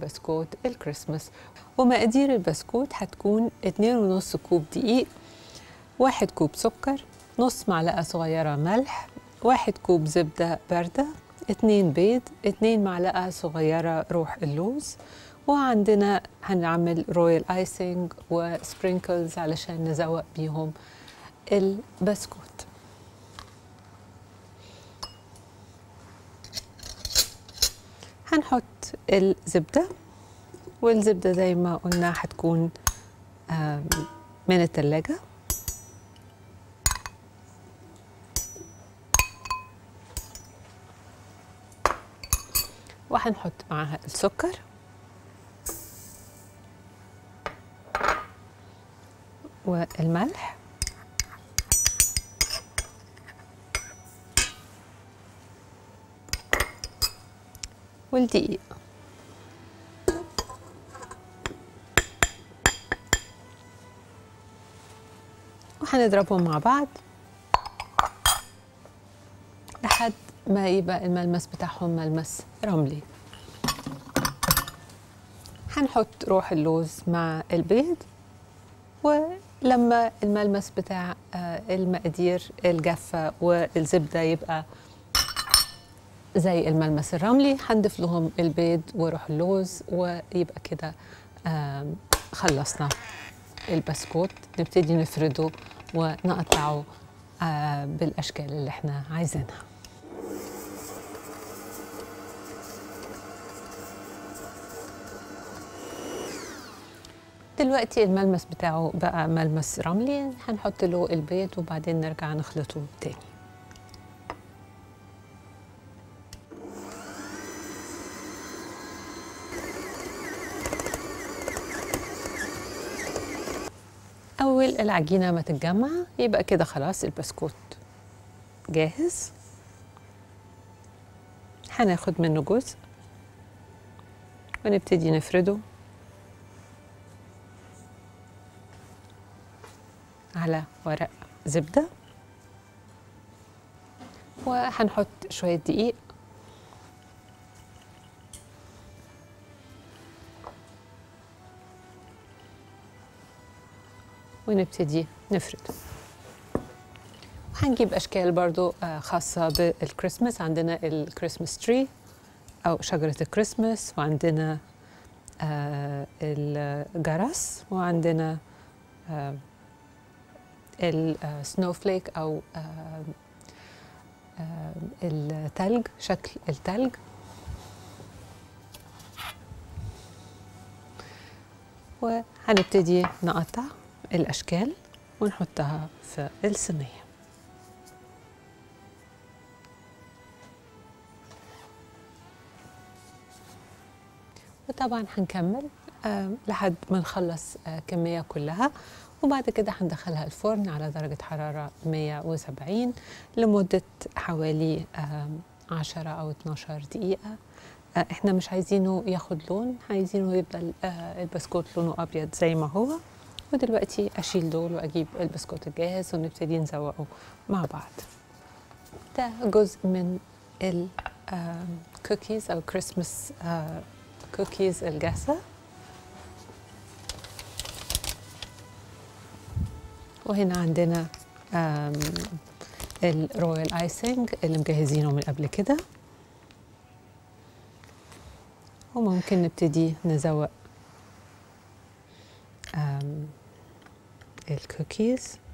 بسكوت الكريسماس ومقادير البسكوت هتكون 2.5 كوب دقيق واحد كوب سكر نص معلقة صغيرة ملح واحد كوب زبدة باردة اتنين بيض اتنين معلقة صغيرة روح اللوز وعندنا هنعمل رويال ايسنج وسبرينكلز علشان نزوق بيهم البسكوت هنحط الزبدة والزبدة زي ما قلنا هتكون آم، من التلاجة وهنحط معاها السكر والملح والدقيق وهنضربهم مع بعض لحد ما يبقى الملمس بتاعهم ملمس رملي هنحط روح اللوز مع البيض ولما الملمس بتاع آه، المقادير الجافة والزبدة يبقى زي الملمس الرملي هنضيف لهم البيض وروح اللوز ويبقى كده آم، خلصنا البسكوت نبتدي نفرده ونقطعه آه، بالأشكال اللي احنا عايزينها دلوقتي الملمس بتاعه بقى ملمس رملي هنحط له البيض وبعدين نرجع نخلطه تاني أول العجينة ما تتجمع يبقى كده خلاص البسكوت جاهز هناخد منه جزء ونبتدي نفرده على ورق زبدة وهنحط شوية دقيق ونبتدي نفرد هنجيب أشكال برضو آه، خاصة بالكريسماس عندنا الكريسماس تري أو شجرة الكريسماس وعندنا آه، الجرس وعندنا آه، السنوفليك او آه، آه، التلج شكل التلج وهنبتدي نقطع الاشكال ونحطها في الصينيه وطبعا هنكمل آه، لحد ما نخلص آه، كمية كلها وبعد كده هندخلها الفرن على درجة حرارة 170 لمدة حوالي آم، 10 أو 12 دقيقة آه، احنا مش عايزينه ياخد لون عايزينه يبقى ال- آه، البسكوت لونه أبيض زي ما هو ودلوقتي أشيل دول وأجيب البسكوت الجاهز ونبتدي نزوقه مع بعض ده جزء من الكوكيز أو كريسماس كوكيز الجاهزة وهنا عندنا آم، الرويال ايسنج اللي مجهزينه من قبل كده وممكن نبتدي نزوق آم، الكوكيز